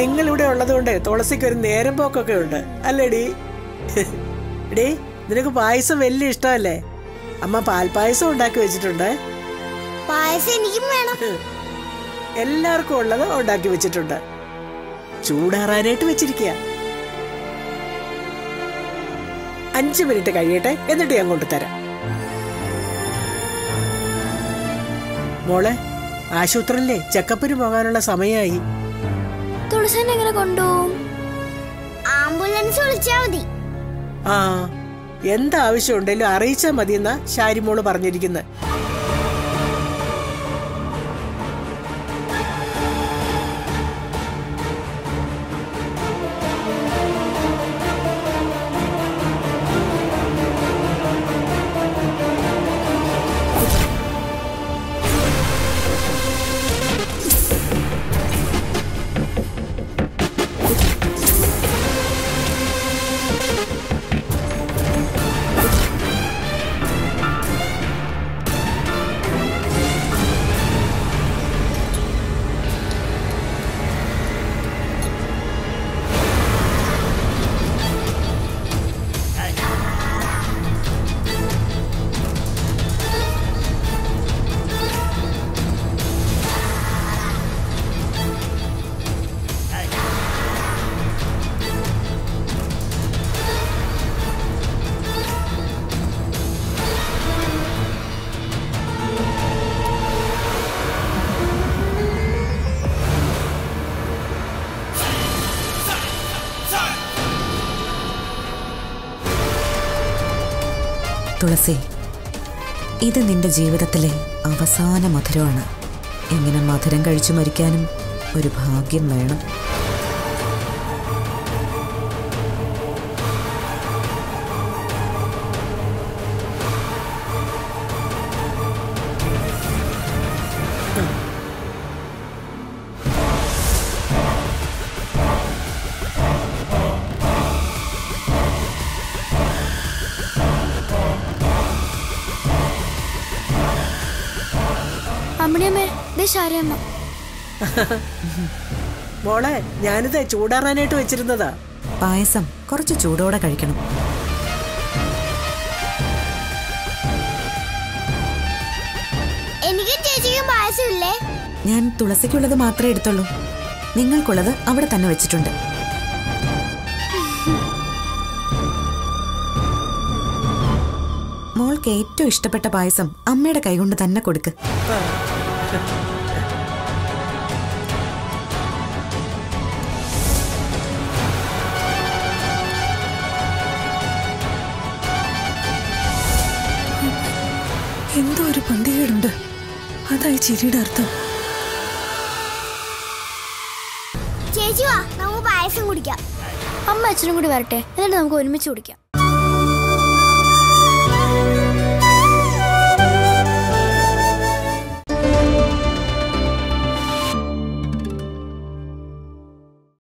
നിങ്ങൾ ഇവിടെ ഉള്ളതുകൊണ്ട് തുളസിക്ക് ഒരു നേരം പോക്കൊക്കെ ഉണ്ട് അല്ലേടി എടീ നിനക്ക് പായസം വലിയ ഇഷ്ടമല്ലേ അമ്മ പാൽപ്പായസം ഉണ്ടാക്കി വെച്ചിട്ടുണ്ട് പായസം എനിക്കും വേണം എല്ലാവർക്കും ഉള്ളത് ഉണ്ടാക്കി വെച്ചിട്ടുണ്ട് ചൂടാറാനായിട്ട് വെച്ചിരിക്കുക അഞ്ചു മിനിറ്റ് കഴിയട്ടെ എന്നിട്ട് ഞാൻ കൊണ്ടുതരാം മോളെ ആശുപത്രിയിലെ ചെക്കപ്പിന് പോകാനുള്ള സമയമായി തുളസേനെ എങ്ങനെ കൊണ്ടുപോകും ആംബുലൻസ് വിളിച്ചാ മതി ആ എന്താവശ്യം ഉണ്ടെങ്കിലും അറിയിച്ചാൽ മതിയെന്നാ ശാരിമോള് പറഞ്ഞിരിക്കുന്നത് തുളസി ഇത് നിന്റെ ജീവിതത്തിലെ അവസാന മധുരമാണ് ഇങ്ങനെ മധുരം കഴിച്ചു മരിക്കാനും ഒരു ഭാഗ്യം വേണം അമ്മണിയമ്മേ ദേ ശാരയമ്മ മോളെ ഞാനിത് ചൂടാറാനായിട്ട് വെച്ചിരുന്നതാ പായസം കുറച്ച് ചൂടോടെ കഴിക്കണം എനിക്കും ചേച്ചിക്കും പായസം ഇല്ലേ ഞാൻ തുളസിക്കുള്ളത് മാത്രമേ എടുത്തുള്ളൂ നിങ്ങൾക്കുള്ളത് അവിടെ തന്നെ വെച്ചിട്ടുണ്ട് മോൾക്ക് ഏറ്റവും ഇഷ്ടപ്പെട്ട പായസം അമ്മയുടെ കൈകൊണ്ട് തന്നെ കൊടുക്ക് എന്തോ ഒരു പന്തികേടുണ്ട് അതായി ചിരിയുടെ അർത്ഥം ചേച്ചി വാ നമുക്ക് പായസം കുടിക്കാം അമ്മ അച്ഛനും കൂടി വരട്ടെ എന്നിട്ട് നമുക്ക് ഒരുമിച്ച് കുടിക്കാം